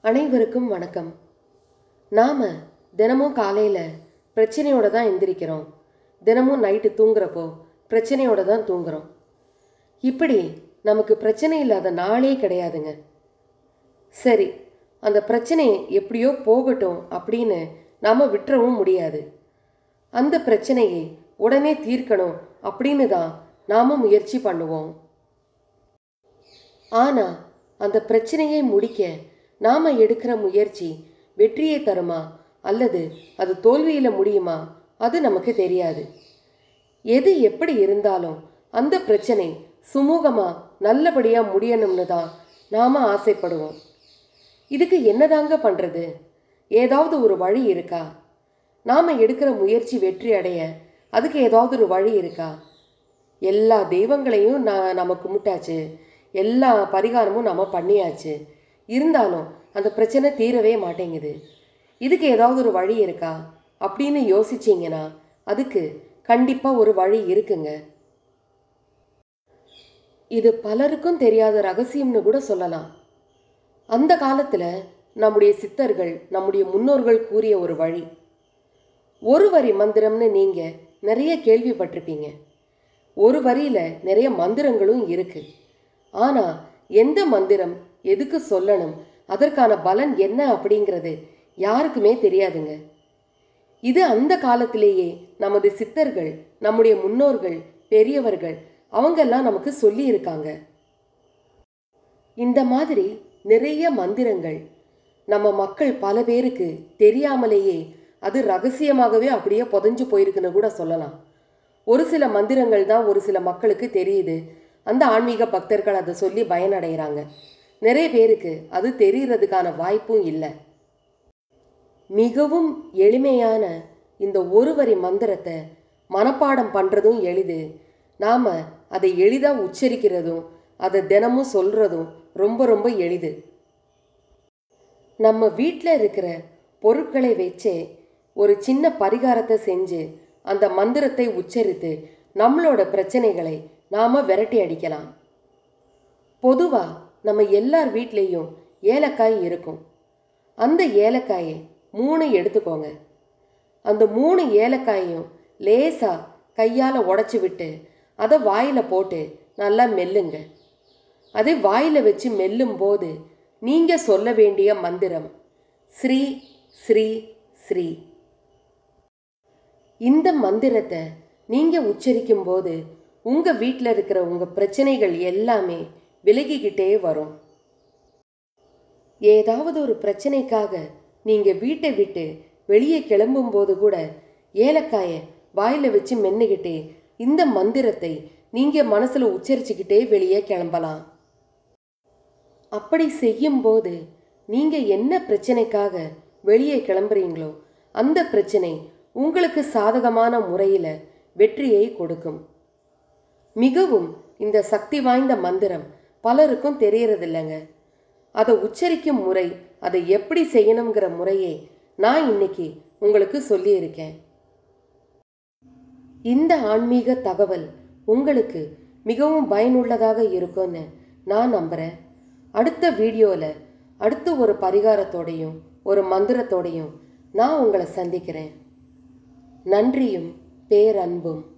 அனைவருக்கும் வணக்கம் நாம் தினமும் காலையில் பிரச்சனையோட தான் எந்திரிக்கிறோம் தினமும் நைட்டு தூங்குறப்போ பிரச்சனையோட தான் தூங்குறோம் இப்படி நமக்கு பிரச்சனை இல்லாத நாளே கிடையாதுங்க சரி அந்த பிரச்சனை எப்படியோ போகட்டும் அப்படின்னு நாம் விட்டுறவும் முடியாது அந்த பிரச்சனையை உடனே தீர்க்கணும் அப்படின்னு தான் நாம் முயற்சி பண்ணுவோம் ஆனால் அந்த பிரச்சனையை முடிக்க நாம் எடுக்கிற முயற்சி வெற்றியை தருமா அல்லது அது தோல்வியில் முடியுமா அது நமக்கு தெரியாது எது எப்படி இருந்தாலும் அந்த பிரச்சனை சுமூகமாக நல்லபடியாக முடியணும்னு தான் நாம் ஆசைப்படுவோம் இதுக்கு என்னதாங்க பண்ணுறது ஏதாவது ஒரு வழி இருக்கா நாம் எடுக்கிற முயற்சி வெற்றி அடைய அதுக்கு ஏதாவது ஒரு வழி இருக்கா எல்லா தெய்வங்களையும் நான் நம்ம கும்பிட்டாச்சு எல்லா பரிகாரமும் நம்ம பண்ணியாச்சு இருந்தாலும் அந்த பிரச்சனை தீரவே மாட்டேங்குது இதுக்கு ஏதாவது ஒரு வழி இருக்கா அப்படின்னு யோசிச்சிங்கன்னா அதுக்கு கண்டிப்பாக ஒரு வழி இருக்குங்க இது பலருக்கும் தெரியாத ரகசியம்னு கூட சொல்லலாம் அந்த காலத்தில் நம்முடைய சித்தர்கள் நம்முடைய முன்னோர்கள் கூறிய ஒரு வழி ஒரு வரி மந்திரம்னு நீங்கள் நிறைய கேள்விப்பட்டிருப்பீங்க ஒரு வரியில் நிறைய மந்திரங்களும் இருக்குது ஆனால் எந்த மந்திரம் எதுக்கு சொல்லணும் அதற்கான பலன் என்ன அப்படிங்கிறது யாருக்குமே தெரியாதுங்க இது அந்த காலத்திலேயே நமது சித்தர்கள் நம்முடைய முன்னோர்கள் பெரியவர்கள் அவங்கெல்லாம் நமக்கு சொல்லி இருக்காங்க இந்த மாதிரி நிறைய மந்திரங்கள் நம்ம மக்கள் பல பேருக்கு தெரியாமலேயே அது ரகசியமாகவே அப்படியே புதஞ்சு போயிருக்குன்னு கூட சொல்லலாம் ஒரு சில மந்திரங்கள் தான் ஒரு சில மக்களுக்கு தெரியுது அந்த ஆன்மீக பக்தர்கள் அதை சொல்லி பயனடைகிறாங்க நிறைய பேருக்கு அது தெரிகிறதுக்கான வாய்ப்பும் இல்லை மிகவும் எளிமையான இந்த ஒரு வரி மந்திரத்தை மனப்பாடம் பண்ணுறதும் எளிது நாம் அதை எளிதாக உச்சரிக்கிறதும் அதை தினமும் சொல்கிறதும் ரொம்ப ரொம்ப எளிது நம்ம வீட்டில் இருக்கிற பொருட்களை வச்சே ஒரு சின்ன பரிகாரத்தை செஞ்சு அந்த மந்திரத்தை உச்சரித்து நம்மளோட பிரச்சனைகளை நாம் விரட்டி அடிக்கலாம் பொதுவாக நம்ம எல்லார் வீட்லேயும் ஏலக்காய் இருக்கும் அந்த ஏலக்காயை மூணு எடுத்துக்கோங்க அந்த மூணு ஏலக்காயையும் லேசாக கையால் உடச்சி விட்டு அதை வாயில் போட்டு நல்லா மெல்லுங்க அதை வாயில் வச்சு மெல்லும் போது நீங்கள் சொல்ல வேண்டிய மந்திரம் ஸ்ரீ ஸ்ரீ ஸ்ரீ இந்த மந்திரத்தை நீங்கள் உச்சரிக்கும் போது உங்கள் வீட்டில் இருக்கிற உங்கள் பிரச்சனைகள் எல்லாமே விலகிக்கிட்டே வரும் ஏதாவது ஒரு பிரச்சனைக்காக நீங்கள் வீட்டை விட்டு வெளியே கிளம்பும்போது கூட ஏலக்காயை வாயில் வச்சு மென்னுக்கிட்டே இந்த மந்திரத்தை நீங்கள் மனசில் உச்சரிச்சுக்கிட்டே வெளியே கிளம்பலாம் அப்படி செய்யும்போது நீங்கள் என்ன பிரச்சனைக்காக வெளியே கிளம்புறீங்களோ அந்த பிரச்சனை உங்களுக்கு சாதகமான முறையில் வெற்றியை கொடுக்கும் மிகவும் இந்த சக்தி வாய்ந்த மந்திரம் பலருக்கும் தெரியறதில்லைங்க அதை உச்சரிக்கும் முறை அதை எப்படி செய்யணுங்கிற முறையை நான் இன்னைக்கு உங்களுக்கு சொல்லியிருக்கேன் இந்த ஆன்மீக தகவல் உங்களுக்கு மிகவும் பயனுள்ளதாக இருக்கும்னு நான் நம்புகிறேன் அடுத்த வீடியோவில் அடுத்த ஒரு பரிகாரத்தோடையும் ஒரு மந்திரத்தோடையும் நான் உங்களை சந்திக்கிறேன் நன்றியும் பேரன்பும்